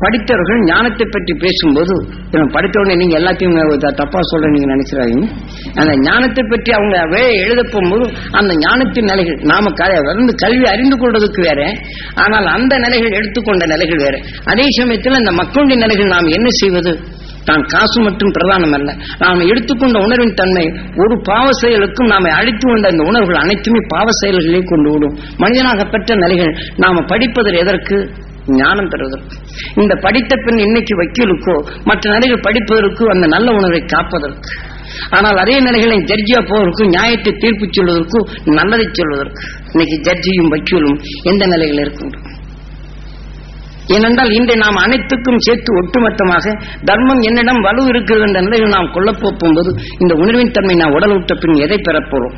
படித்தவர்கள் ஞானத்தை பற்றி பேசும்போது இவன் படித்த உடனே நீங்க எல்லாத்தையும் த- தப்பா சொல்ற நீங்க நினைச்சிடாதீங்க அந்த ஞானத்தை பற்றி அவங்க வே எழுத போகும்போது அந்த ஞானத்தின் நிலைகள் நாம க- வந்து கல்வி அறிந்து கொள்வதற்கு வேற ஆனால் அந்த நிலைகள் எடுத்துக்கொண்ட நிலைகள் வேற அதே சமயத்தில் அந்த மக்களுடைய நிலைகள் நாம் என்ன செய்வது தான் காசு மற்றும் பிரதானம் அல்ல நாம் எடுத்துக்கொண்ட உணர்வின் தன்மை ஒரு பாவ செயலுக்கும் நாம அழித்து கொண்ட அந்த உணர்வுகள் அனைத்துமே பாவ செயல்களே கொண்டு விடும் மனிதனாக பெற்ற நிலைகள் நாம படிப்பது எதற்கு ஞானம் பெறுவதற்கு இந்த படித்த பெண் இன்னைக்கு வக்கீலுக்கோ மற்ற நிலைகள் படிப்பதற்கு அந்த நல்ல உணர்வை காப்பதற்கு ஆனால் அதே நிலைகளை ஜட்ஜியா போவதற்கு நியாயத்தை தீர்ப்பு சொல்வதற்கு நல்லதை சொல்வதற்கு இன்னைக்கு ஜட்ஜியும் வக்கீலும் எந்த நிலையில் இருக்கின்றோம் ஏனென்றால் இன்றை நாம் அனைத்துக்கும் சேர்த்து ஒட்டுமொத்தமாக தர்மம் என்னிடம் வலு இருக்கிறது என்ற நிலையில் நாம் கொள்ளப் போகும்போது இந்த உணர்வின் தன்மை நாம் உடல் விட்ட பின் எதை பெறப்போறோம்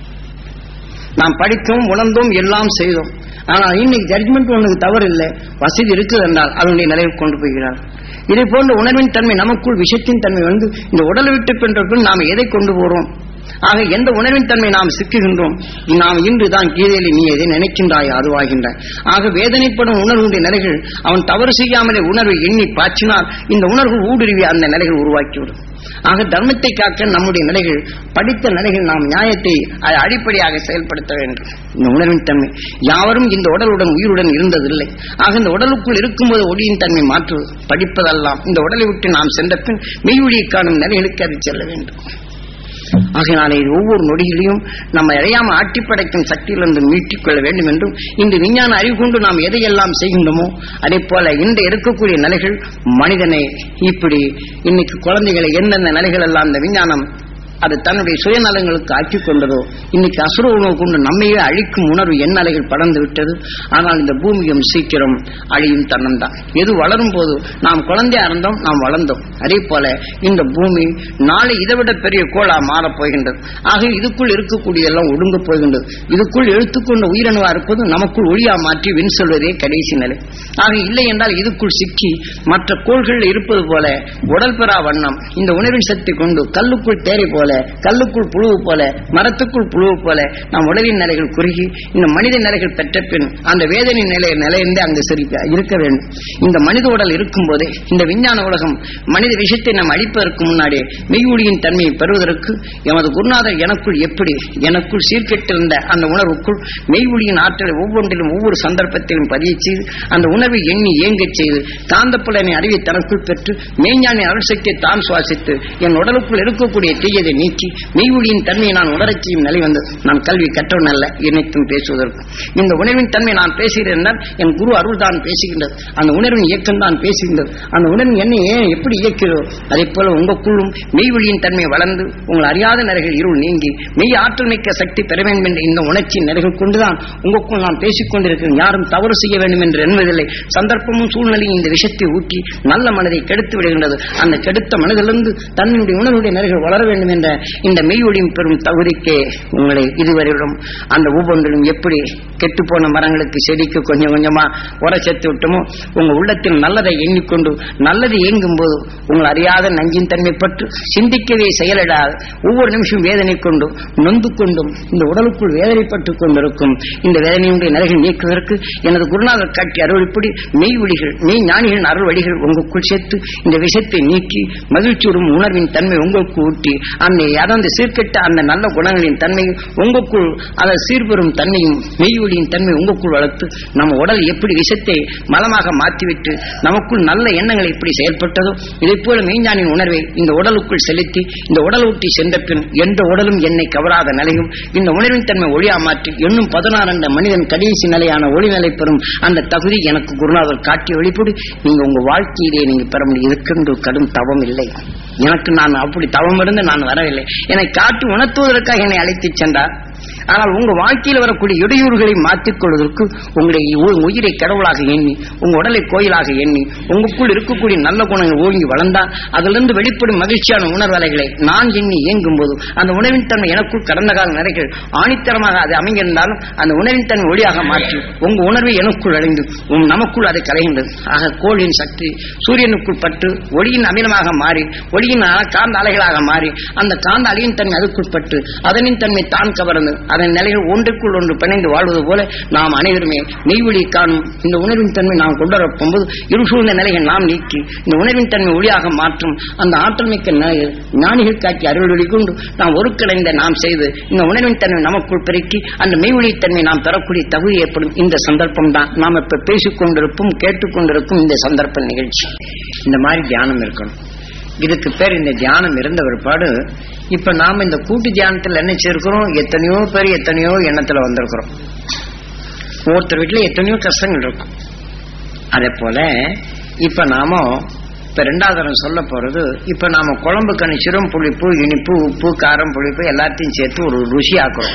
நாம் படித்தோம் உணர்ந்தோம் எல்லாம் செய்தோம் ஆனால் இன்னைக்கு ஜட்ஜ்மெண்ட் ஒண்ணுக்கு தவறு இல்லை வசதி இருக்குது என்றால் அதனுடைய நிலையை கொண்டு போகிறார் இதை போன்ற உணர்வின் தன்மை நமக்குள் விஷத்தின் தன்மை வந்து இந்த உடலை விட்டு பெற்றபின் நாம் எதை கொண்டு போறோம் ஆக எந்த உணர்வின் தன்மை நாம் சிக்குகின்றோம் நாம் இன்றுதான் கீதையிலே நீ எதை நினைக்கின்றாய் அதுவாகின்றாய் ஆக வேதனைப்படும் உணர்வுடைய நிலைகள் அவன் தவறு செய்யாமலே உணர்வை எண்ணி பாய்ச்சினால் இந்த உணர்வு ஊடுருவி அந்த நிலைகள் உருவாக்கிவிடும் ஆக தர்மத்தை காக்க நம்முடைய நிலைகள் படித்த நிலைகள் நாம் நியாயத்தை அதை அடிப்படையாக செயல்படுத்த வேண்டும் இந்த உணர்வின் தன்மை யாவரும் இந்த உடலுடன் உயிருடன் இருந்ததில்லை ஆக இந்த உடலுக்குள் இருக்கும்போது ஒளியின் தன்மை மாற்று படிப்பதெல்லாம் இந்த உடலை விட்டு நாம் சென்ற பின் மெய்வொழியை காணும் நிலைகளுக்கு அது செல்ல வேண்டும் ஆகையினாலே இது ஒவ்வொரு நொடியிலையும் நம்ம அறியாம ஆட்டி படைக்கும் சக்தியிலிருந்து மீட்டிக் கொள்ள வேண்டும் என்றும் இந்த விஞ்ஞான அறிவு கொண்டு நாம் எதையெல்லாம் செய்கின்றோமோ அதே போல இந்த இருக்கக்கூடிய நிலைகள் மனிதனை இப்படி இன்னைக்கு குழந்தைகளை எந்தெந்த நிலைகள் எல்லாம் இந்த விஞ்ஞானம் அது தன்னுடைய சுயநலங்களுக்கு ஆக்கிக் கொண்டதோ இன்னைக்கு அசுர உணவு கொண்டு நம்மையே அழிக்கும் உணர்வு எண்ணலைகள் படர்ந்து விட்டது ஆனால் இந்த பூமியும் சீக்கிரம் அழியும் தன்னம்தான் எது வளரும் போது நாம் குழந்தையா இருந்தோம் நாம் வளர்ந்தோம் அதே போல இந்த பூமி நாளை இதைவிட பெரிய கோளா மாறப் போகின்றது ஆக இதுக்குள் இருக்கக்கூடியதெல்லாம் ஒடுங்க போகின்றது இதுக்குள் எழுத்துக்கொண்ட உயிரணுவா இருப்பது நமக்குள் ஒளியா மாற்றி வின் சொல்வதே கடைசி நிலை ஆக இல்லை என்றால் இதுக்குள் சிக்கி மற்ற கோள்கள் இருப்பது போல உடல் பெறா வண்ணம் இந்த உணர்வின் சக்தி கொண்டு கல்லுக்குள் தேரை போல கல்லுக்குள் புழுவு போல மரத்துக்குள் புழுவு போல நம் உடலின் நிலைகள் குறுகி இந்த மனித நிலைகள் பெற்ற பின் அந்த வேதனை நிலை நிலையின்றே அங்கு சிரிக்க இருக்க வேண்டும் இந்த மனித உடல் இருக்கும் போதே இந்த விஞ்ஞான உலகம் மனித விஷயத்தை நாம் அழிப்பதற்கு முன்னாடியே மெய்யொழியின் தன்மையை பெறுவதற்கு எமது குருநாதர் எனக்குள் எப்படி எனக்குள் சீர்கெட்டிருந்த அந்த உணர்வுக்குள் மெய்வொழியின் ஆற்றலை ஒவ்வொன்றிலும் ஒவ்வொரு சந்தர்ப்பத்திலும் பதிய செய்து அந்த உணர்வை எண்ணி ஏங்கச் செய்து காந்தப்புலனை அறிவை தனக்குள் பெற்று மெய்ஞானி அருள்சக்தியை தான் சுவாசித்து என் உடலுக்குள் இருக்கக்கூடிய தீயதை நீக்கி மெய்வொழியின் தன்மையை நான் உணரச் செய்யும் நிலை வந்தது நான் கல்வி கற்றவன் அல்ல என்னைக்கும் பேசுவதற்கு இந்த உணர்வின் தன்மை நான் பேசுகிறேன் என்றால் என் குரு அருள் தான் பேசுகின்றது அந்த உணர்வின் இயக்கம் தான் பேசுகின்றது அந்த உணர்வின் என்னை ஏன் எப்படி இயக்கிறதோ அதே போல உங்களுக்குள்ளும் மெய்வொழியின் தன்மை வளர்ந்து உங்கள் அறியாத நிலைகள் இருள் நீங்கி மெய் ஆற்றல் மிக்க சக்தி பெற வேண்டும் என்ற இந்த உணர்ச்சியின் நிலைகள் கொண்டுதான் உங்களுக்குள் நான் பேசிக் கொண்டிருக்கிறேன் யாரும் தவறு செய்ய வேண்டும் என்று எண்ணுவதில்லை சந்தர்ப்பமும் சூழ்நிலையும் இந்த விஷத்தை ஊற்றி நல்ல மனதை கெடுத்து விடுகின்றது அந்த கெடுத்த மனதிலிருந்து தன்னுடைய உணர்வுடைய நிலைகள் வளர வேண்டும் என்ற இந்த மெய்வொழியும் பெறும் தகுதிக்கே உங்களை இதுவரையிலும் அந்த ஒவ்வொன்றிலும் எப்படி கெட்டுப்போன மரங்களுக்கு செடிக்கு கொஞ்சம் கொஞ்சமா உர சேர்த்து விட்டோமோ உங்க உள்ளத்தில் நல்லதை எண்ணிக்கொண்டு நல்லது இயங்கும் போது உங்கள் அறியாத நஞ்சின் தன்மை பற்று சிந்திக்கவே செயலிடாது ஒவ்வொரு நிமிஷம் வேதனை கொண்டு நொந்து கொண்டும் இந்த உடலுக்குள் வேதனைப்பட்டு கொண்டிருக்கும் இந்த வேதனையுடைய நிலைகள் நீக்குவதற்கு எனது குருநாதர் காட்டிய அருள்படி மெய் ஒளிகள் மெய் ஞானிகளின் அருள் வழிகள் உங்களுக்குள் சேர்த்து இந்த விஷத்தை நீக்கி மகிழ்ச்சியுறும் உணர்வின் தன்மை உங்களுக்கு ஊட்டி அந்த அதாவது சீர்கெட்ட அந்த நல்ல குணங்களின் தன்மையும் உங்களுக்குள் அதை சீர்பெறும் தன்மையும் மெய் ஒளியின் தன்மை உங்களுக்குள் வளர்த்து நம்ம உடல் எப்படி விஷத்தை மலமாக மாற்றிவிட்டு நமக்குள் நல்ல எண்ணங்கள் எப்படி செயல்பட்டதோ இதை போல மெய்ஞானின் உணர்வை இந்த உடலுக்குள் செலுத்தி இந்த உடல் ஊட்டி சென்ற பின் எந்த உடலும் என்னை கவராத நிலையும் இந்த உணர்வின் தன்மை ஒளியா மாற்றி இன்னும் பதினாறு அந்த மனிதன் கடைசி நிலையான ஒளி நிலை பெறும் அந்த தகுதி எனக்கு குருநாதர் காட்டிய வெளிப்படு நீங்க உங்க வாழ்க்கையிலே நீங்க பெற முடியும் இதுக்கென்று கடும் தவம் இல்லை எனக்கு நான் அப்படி தவம் இருந்து நான் வரவில்லை என்னை காட்டி உணர்த்துவதற்காக என்னை அழைத்துச் சென்றார் ஆனால் உங்க வாழ்க்கையில் வரக்கூடிய இடையூறுகளை மாற்றிக் கொள்வதற்கு உங்களுடைய உ- உயிரை கடவுளாக எண்ணி உங்க உடலை கோயிலாக எண்ணி உங்களுக்குள் இருக்கக்கூடிய நல்ல குணங்கள் ஓங்கி வளர்ந்தா அதிலிருந்து வெளிப்படும் மகிழ்ச்சியான உணர்வலைகளை நான் எண்ணி இயங்கும் போது அந்த உணவின் தன்மை எனக்குள் கடந்த கால நிறைகள் ஆணித்தரமாக அது அமைந்திருந்தாலும் அந்த உணவின் தன்மை ஒளியாக மாற்றி உங்க உணர்வை எனக்குள் அடைந்து உம் நமக்குள் அதை கலைகின்றது ஆக கோளின் சக்தி சூரியனுக்குள் பட்டு ஒளியின் அமிலமாக மாறி ஒளியின் அ- காந்த அலைகளாக மாறி அந்த காந்த அலையின் தன்மை அதுக்குட்பட்டு அதனின் தன்மை தான் கவர்ந்து கலந்து அதன் நிலைகள் ஒன்றுக்குள் ஒன்று பிணைந்து வாழ்வது போல நாம் அனைவருமே மெய்வழி காணும் இந்த உணர்வின் தன்மை நாம் கொண்டு வரப்போகும்போது இருசூழ்ந்த நிலைகள் நாம் நீக்கி இந்த உணர்வின் தன்மை ஒளியாக மாற்றும் அந்த ஆற்றல் மிக்க ந- ஞானிகள் காட்சி அருள்வழி கொண்டு நாம் ஒருங்கிணைந்த நாம் செய்து இந்த உணர்வின் தன்மை நமக்குள் பெருக்கி அந்த மெய்வழி தன்மை நாம் பெறக்கூடிய தகுதி ஏற்படும் இந்த சந்தர்ப்பம் தான் நாம் இப்ப பேசிக் கொண்டிருக்கும் கேட்டுக்கொண்டிருக்கும் இந்த சந்தர்ப்ப நிகழ்ச்சி இந்த மாதிரி தியானம் இருக்கணும் இதுக்கு பேர் இந்த தியானம் இருந்த பிற்பாடு இப்ப நாம இந்த கூட்டு தியானத்துல என்ன செய்யிருக்கிறோம் எத்தனையோ பேர் எத்தனையோ எண்ணத்துல வந்திருக்கிறோம் ஒவ்வொருத்தர் வீட்டுல எத்தனையோ கஷ்டங்கள் இருக்கும் அதே போல இப்ப நாம இப்ப ரெண்டாவது தரம் சொல்ல போறது இப்ப நாம குழம்பு கணிச்சிரும் புளிப்பு இனிப்பு உப்பு காரம் புளிப்பு எல்லாத்தையும் சேர்த்து ஒரு ருசி ஆக்குறோம்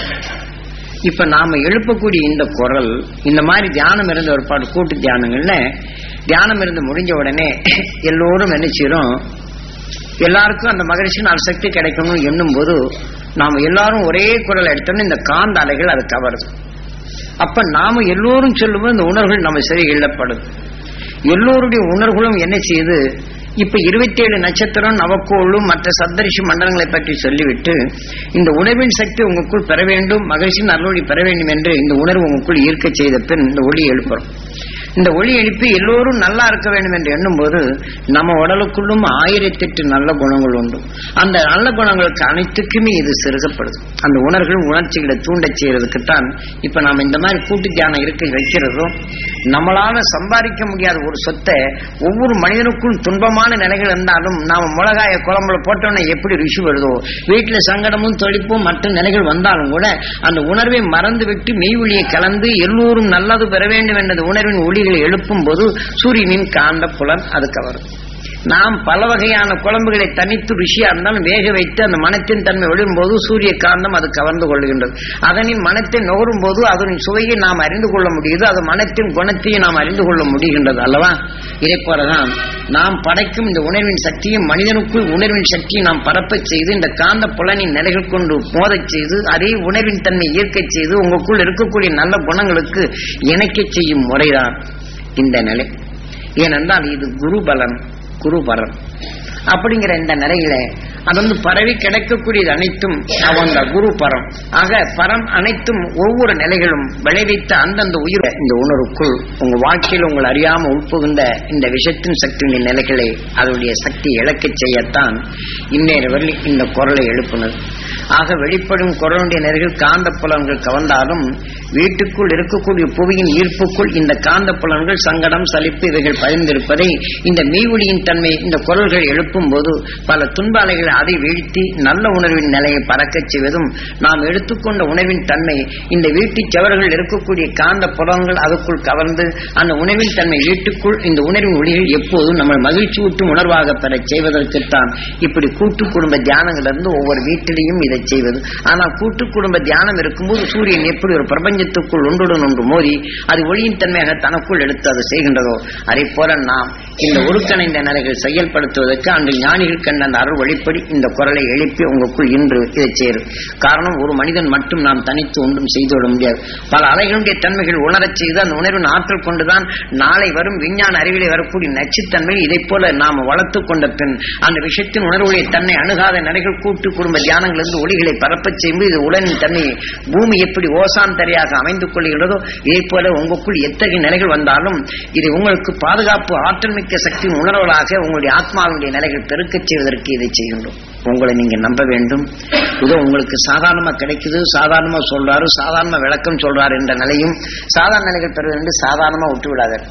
இப்ப நாம எழுப்பக்கூடிய இந்த குரல் இந்த மாதிரி தியானம் இருந்த ஒரு பாடு கூட்டு தியானங்கள்ல தியானம் இருந்து முடிஞ்ச உடனே எல்லோரும் என்ன செய்றோம் எல்லாருக்கும் அந்த மகிழ்ச்சியின் சக்தி கிடைக்கணும் என்னும் போது நாம எல்லாரும் ஒரே குரல் எடுத்தோம்னா இந்த காந்த அலைகள் அது கவருது அப்ப நாம எல்லோரும் சொல்லும்போது இந்த உணர்வுகள் நம்ம சரி இல்லப்படுது எல்லோருடைய உணர்வுகளும் என்ன செய்யுது இப்ப இருபத்தி ஏழு நட்சத்திரம் நவக்கோளும் மற்ற சப்தரிஷி மண்டலங்களை பற்றி சொல்லிவிட்டு இந்த உணர்வின் சக்தி உங்களுக்குள் பெற வேண்டும் மகிழ்ச்சியின் அருளொளி பெற வேண்டும் என்று இந்த உணர்வு உங்களுக்குள் ஈர்க்க செய்த பின் இந்த ஒளி எழுப்புறோம் இந்த ஒளி எழுப்பி எல்லோரும் நல்லா இருக்க வேண்டும் என்று எண்ணும் போது நம்ம உடலுக்குள்ளும் ஆயிரத்தெட்டு நல்ல குணங்கள் உண்டு அந்த நல்ல குணங்களுக்கு அனைத்துக்குமே இது செருகப்படுது அந்த உணர்வுகள் உணர்ச்சிகளை தூண்டச் செய்யறதுக்குத்தான் இப்ப நாம இந்த மாதிரி கூட்டு தியானம் இருக்க வைக்கிறதும் நம்மளால சம்பாதிக்க முடியாத ஒரு சொத்தை ஒவ்வொரு மனிதனுக்கும் துன்பமான நிலைகள் இருந்தாலும் நாம மிளகாய குழம்புல போட்டோன்னே எப்படி ருசி வருதோ வீட்டுல சங்கடமும் தொழிப்பும் மற்ற நிலைகள் வந்தாலும் கூட அந்த உணர்வை மறந்து விட்டு மெய்வொழியை கலந்து எல்லோரும் நல்லது பெற வேண்டும் என்ற உணர்வின் ஒளிகளை எழுப்பும் போது சூரியனின் காந்த புலன் அது கவரும் நாம் பல வகையான குழம்புகளை தனித்து ருசியா இருந்தாலும் வேக வைத்து அந்த மனத்தின் தன்மை விழும்போது சூரிய காந்தம் அது கவர்ந்து கொள்கின்றது அதனின் மனத்தை நுகரும் போது அதனின் சுவையை நாம் அறிந்து கொள்ள முடியுது அது மனத்தின் குணத்தையும் நாம் அறிந்து கொள்ள முடிகின்றது அல்லவா இதை போலதான் நாம் படைக்கும் இந்த உணர்வின் சக்தியும் மனிதனுக்குள் உணர்வின் சக்தியை நாம் பரப்பச் செய்து இந்த காந்த புலனின் நிலைகள் கொண்டு மோதச் செய்து அதே உணர்வின் தன்மை ஈர்க்கச் செய்து உங்களுக்குள் இருக்கக்கூடிய நல்ல குணங்களுக்கு இணைக்கச் செய்யும் முறைதான் இந்த நிலை ஏனென்றால் இது குரு பலன் குரு பரம் அப்படிங்கிற இந்த நிலையில அது வந்து பரவி கிடைக்கக்கூடியது அனைத்தும் அவங்க குரு பரம் ஆக பரம் அனைத்தும் ஒவ்வொரு நிலைகளும் விளைவித்த அந்தந்த உயிர் இந்த உணர்வுக்குள் உங்க வாழ்க்கையில் உங்கள் அறியாம உட்புகுந்த இந்த விஷத்தின் சக்தியின் நிலைகளை அதனுடைய சக்தி இழக்கச் செய்யத்தான் இந்நேர வரை இந்த குரலை எழுப்புனது ஆக வெளிப்படும் குரலுடைய நிலைகள் காந்த புலன்கள் கவர்ந்தாலும் வீட்டுக்குள் இருக்கக்கூடிய புவியின் ஈர்ப்புக்குள் இந்த காந்த புலன்கள் சங்கடம் சலிப்பு இவைகள் பதிந்திருப்பதை இந்த மெய்வொலியின் தன்மை இந்த குரல்கள் எழுப்பும் போது பல துன்ப அலைகளை அதை வீழ்த்தி நல்ல உணர்வின் நிலையை பறக்கச் செய்வதும் நாம் எடுத்துக்கொண்ட உணர்வின் தன்மை இந்த வீட்டுச் செவர்கள் இருக்கக்கூடிய காந்த புலன்கள் அதுக்குள் கவர்ந்து அந்த உணர்வின் தன்மை வீட்டுக்குள் இந்த உணர்வின் ஒளிகள் எப்போதும் நம்ம மகிழ்ச்சி ஊட்டும் உணர்வாக பெறச் செய்வதற்குத்தான் இப்படி கூட்டு குடும்ப தியானங்களிலிருந்து ஒவ்வொரு வீட்டிலையும் இதை செய்வது ஆனால் கூட்டு குடும்ப தியானம் இருக்கும்போது சூரியன் எப்படி ஒரு பிரபஞ்சத்துக்குள் ஒன்றுடன் ஒன்று மோதி அது ஒளியின் தன்மையாக தனக்குள் எடுத்து அது செய்கின்றதோ அதை போல நாம் இந்த ஒருங்கிணைந்த நிலைகள் செயல்படுத்துவதற்கு அன்று ஞானிகள் கண்ட அந்த அருள் வழிப்படி இந்த குரலை எழுப்பி உங்களுக்குள் இன்று இதை சேரும் காரணம் ஒரு மனிதன் மட்டும் நாம் தனித்து ஒன்றும் செய்துவிட முடியாது பல அலைகளுடைய தன்மைகள் உணரச் செய்து அந்த உணர்வின் ஆற்றல் கொண்டுதான் நாளை வரும் விஞ்ஞான அறிவிலே வரக்கூடிய நச்சுத்தன்மை இதைப் போல நாம் வளர்த்துக் கொண்ட பின் அந்த விஷயத்தின் உணர்வுடைய தன்னை அணுகாத நிலைகள் கூட்டு குடும்ப தியானங்களிலிருந்து ஒளிகளை பரப்பச் செய்து இது உடலின் தன்மை பூமி எப்படி ஓசான் தரையாக அமைந்து கொள்கிறதோ இதே போல உங்களுக்குள் எத்தகைய நிலைகள் வந்தாலும் இதை உங்களுக்கு பாதுகாப்பு ஆற்றல் மிக்க சக்தியின் உணர்வுகளாக உங்களுடைய ஆத்மாவுடைய நிலைகள் பெருக்கச் செய்வதற்கு இதை செய்கின்றோம் உங்களை நீங்க நம்ப வேண்டும் இதோ உங்களுக்கு சாதாரணமா கிடைக்குது சாதாரணமா சொல்றாரு சாதாரண விளக்கம் சொல்றாரு என்ற நிலையும் சாதாரண நிலைகள் பெறுவது என்று சாதாரணமா விட்டு விடாதீர்கள்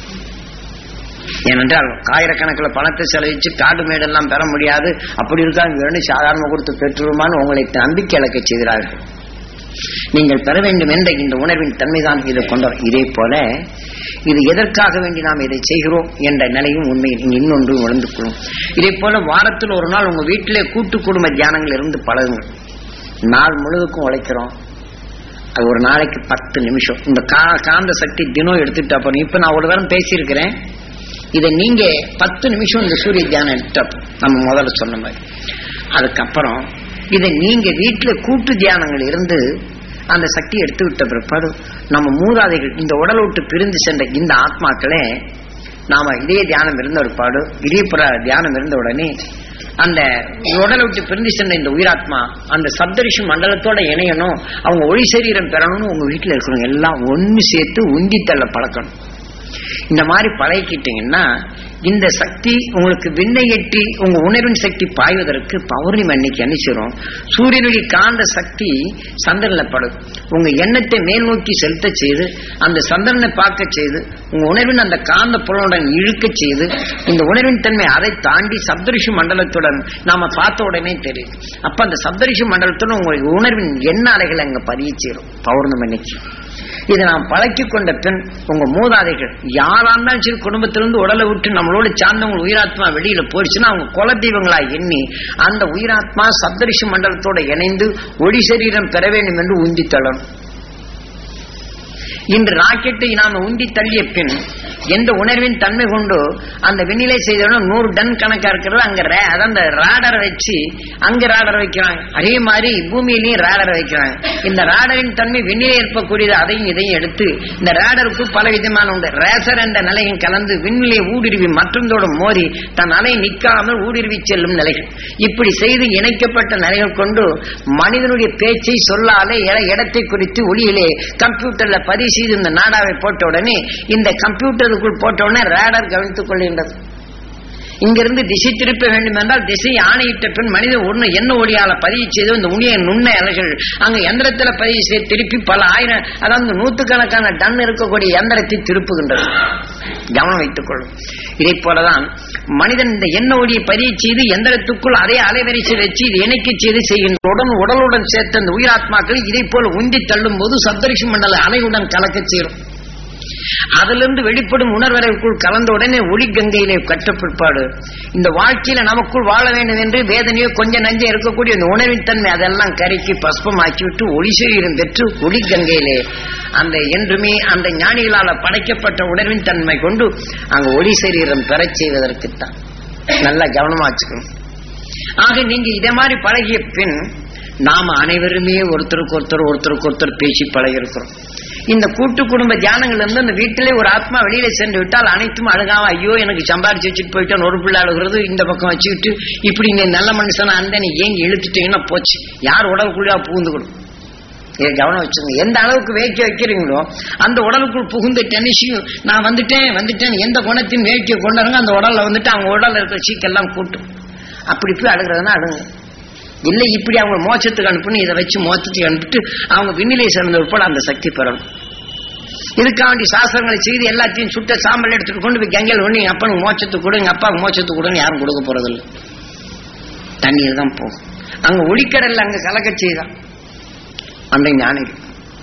ஏனென்றால் ஆயிரக்கணக்கில் பணத்தை செலவிச்சு காடு மேடெல்லாம் பெற முடியாது அப்படி இருக்காங்க வேணும் சாதாரண கொடுத்து பெற்றுருமான்னு உங்களை நம்பிக்கை இழக்க செய்கிறார்கள் நீங்கள் பெற வேண்டும் என்ற இந்த உணர்வின் தன்மைதான் இதை கொண்டவர் இதே போல இது எதற்காக வேண்டி நாம் இதை செய்கிறோம் என்ற நிலையும் உண்மையில் இங்கு இன்னொன்று உணர்ந்து கொள்ளும் இதே போல வாரத்தில் ஒரு நாள் உங்க வீட்டிலே கூட்டு குடும்ப தியானங்கள் இருந்து பழகுங்கள் நாள் முழுவதுக்கும் உழைக்கிறோம் அது ஒரு நாளைக்கு பத்து நிமிஷம் இந்த கா காந்த சக்தி தினம் எடுத்துட்டு அப்புறம் இப்ப நான் ஒரு தரம் பேசியிருக்கிறேன் இதை நீங்க பத்து நிமிஷம் இந்த சூரிய தியானம் எடுத்தப்போ நம்ம முதல்ல சொன்ன மாதிரி அதுக்கப்புறம் இதை நீங்க வீட்டுல கூட்டு தியானங்கள் இருந்து அந்த சக்தியை எடுத்து விட்ட பிற்பாடு நம்ம மூதாதைகள் இந்த உடலை விட்டு பிரிந்து சென்ற இந்த ஆத்மாக்களே நாம இதே தியானம் இருந்த பிற்பாடு இதே புற தியானம் இருந்த உடனே அந்த உடலை விட்டு பிரிந்து சென்ற இந்த உயிராத்மா அந்த சப்தரிஷி மண்டலத்தோட இணையணும் அவங்க ஒளி சரீரம் பெறணும்னு உங்க வீட்டுல இருக்கிறவங்க எல்லாம் ஒண்ணு சேர்த்து உந்தி தள்ள பழக்கணும் இந்த மாதிரி பழகிக்கிட்டீங்கன்னா இந்த சக்தி உங்களுக்கு விண்ணை எட்டி உங்க உணர்வின் சக்தி பாய்வதற்கு பௌர்ணமி அன்னைக்கு அனுப்பிச்சிடும் சூரியனுடைய காந்த சக்தி சந்திரன்ல படும் உங்க எண்ணத்தை மேல் நோக்கி செலுத்த செய்து அந்த சந்திரனை பார்க்க செய்து உங்க உணர்வின் அந்த காந்த புலனுடன் இழுக்க செய்து இந்த உணர்வின் தன்மை அதை தாண்டி சப்தரிஷி மண்டலத்துடன் நாம பார்த்த உடனே தெரியும் அப்ப அந்த சப்தரிஷி மண்டலத்துடன் உங்களுக்கு உணர்வின் எண்ண அலைகள் அங்க பதிய சேரும் பௌர்ணமி அன்னைக்கு இதை நாம் பழக்கி கொண்ட பின் உங்க மூதாதைகள் யாரா இருந்தாலும் சரி குடும்பத்திலிருந்து உடலை விட்டு நம்மளோட சார்ந்தவங்க உயிராத்மா வெளியில போயிடுச்சுன்னா அவங்க குல தெய்வங்களா எண்ணி அந்த உயிராத்மா சப்தரிஷி மண்டலத்தோட இணைந்து ஒளி சரீரம் பெற வேண்டும் என்று உந்தி தள்ளணும் இன்று ராக்கெட்டை நாம உந்தி தள்ளிய பின் எந்த உணர்வின் தன்மை கொண்டு அந்த விண்ணிலை செய்தோம் நூறு டன் கணக்கா இருக்கிறது அங்க ரே- அதான் அந்த ராடரை வச்சு அங்க ராடர் வைக்கிறாங்க அதே மாதிரி பூமியிலையும் ராடர் வைக்கிறாங்க இந்த ராடரின் தன்மை விண்ணிலே இருக்கக்கூடியது அதையும் இதையும் எடுத்து இந்த ராடருக்கு பல விதமான உண்டு ரேசர் என்ற நிலையும் கலந்து விண்ணிலே ஊடுருவி மற்றொன்றோடு மோதி தன் அலை நிற்காமல் ஊடுருவி செல்லும் நிலைகள் இப்படி செய்து இணைக்கப்பட்ட நிலைகள் கொண்டு மனிதனுடைய பேச்சை சொல்லாலே இட- இடத்தை குறித்து ஒளியிலே கம்ப்யூட்டர்ல பதிவு செய்து இந்த நாடாவை போட்ட உடனே இந்த கம்ப்யூட்டருக்குள் போட்ட உடனே ரேடர் கவனித்துக் கொள்கின்றது இங்கிருந்து திசை திருப்ப வேண்டும் என்றால் திசை ஆணையிட்ட பின் மனித ஒண்ணு என்ன ஒளியால பதிவு செய்து இந்த உணிய நுண்ண அலைகள் அங்க எந்திரத்துல பதிவு செய்து திருப்பி பல ஆயிரம் அதாவது நூத்துக்கணக்கான டன் இருக்கக்கூடிய எந்திரத்தை திருப்புகின்றது கவனம் வைத்துக் கொள்ளும் இதை போலதான் மனிதன் இந்த எண்ண ஒளியை பதிவு செய்து எந்திரத்துக்குள் அதே அலைவரிசை வச்சு இது இணைக்க செய்து செய்கின்ற உடன் உடலுடன் சேர்த்த இந்த உயிராத்மாக்கள் இதை போல உந்தி தள்ளும் போது சப்தரிஷி மண்டல அலையுடன் கலக்கச் சேரும் அதிலிருந்து வெளிப்படும் உணர்வரைக்குள் கலந்த உடனே ஒளி கங்கையிலே கற்ற பிற்பாடு இந்த வாழ்க்கையில நமக்குள் வாழ வேண்டும் என்று வேதனையோ கொஞ்சம் நஞ்சம் இருக்கக்கூடிய இந்த உணர்வின் தன்மை அதெல்லாம் கரைக்கு பஸ்பமாக்கி விட்டு ஒளி சரீரம் பெற்று ஒளி கங்கையிலே அந்த என்றுமே அந்த ஞானிகளால படைக்கப்பட்ட உணர்வின் தன்மை கொண்டு அங்க ஒளி சரீரம் பெறச் செய்வதற்குத்தான் நல்லா கவனமா வச்சுக்கணும் ஆக நீங்க இதே மாதிரி பழகிய பின் நாம அனைவருமே ஒருத்தருக்கு ஒருத்தர் ஒருத்தருக்கு ஒருத்தர் பேசி பழகிருக்கிறோம் இந்த கூட்டு குடும்ப தியானங்கள் இருந்து அந்த வீட்டிலே ஒரு ஆத்மா வெளியில சென்று விட்டால் அனைத்தும் அழுகாம ஐயோ எனக்கு சம்பாரிச்சு வச்சுட்டு போயிட்டோம் ஒரு பிள்ளை அழுகிறது இந்த பக்கம் வச்சுக்கிட்டு இப்படி இந்த நல்ல மனுஷனா அந்த நீ ஏங்கி இழுத்துட்டீங்கன்னா போச்சு யார் உடலுக்குள்ளா புகுந்துக்கணும் இதை கவனம் வச்சுங்க எந்த அளவுக்கு வேட்கை வைக்கிறீங்களோ அந்த உடலுக்குள் புகுந்த டென்னிஷையும் நான் வந்துட்டேன் வந்துட்டேன் எந்த குணத்தையும் வேட்கை கொண்டாருங்க அந்த உடல்ல வந்துட்டு அவங்க உடல்ல இருக்கிற சீக்கெல்லாம் கூட்டும் அப்படி போய் அழுகிறதுனா அழுங்க இல்லை இப்படி அவங்க மோட்சத்துக்கு அனுப்புன்னு இதை வச்சு மோட்சத்துக்கு அனுப்பிட்டு அவங்க விண்ணிலை சேர்ந்த உட்பட அந்த சக்தி பெறணும் இதுக்காண்டி சாஸ்திரங்களை செய்து எல்லாத்தையும் சுட்ட சாம்பல் எடுத்துட்டு கொண்டு போய் கங்கையில் ஒண்ணு எங்க அப்பனுக்கு மோட்சத்துக்கு கொடு எங்க அப்பாவுக்கு மோட்சத்துக்கு கொடுன்னு யாரும் கொடுக்க போறதில்லை தண்ணீர் தான் போகும் அங்க ஒளிக்கடல்ல அங்க கலக்க செய்தான் அந்த ஞானிகள்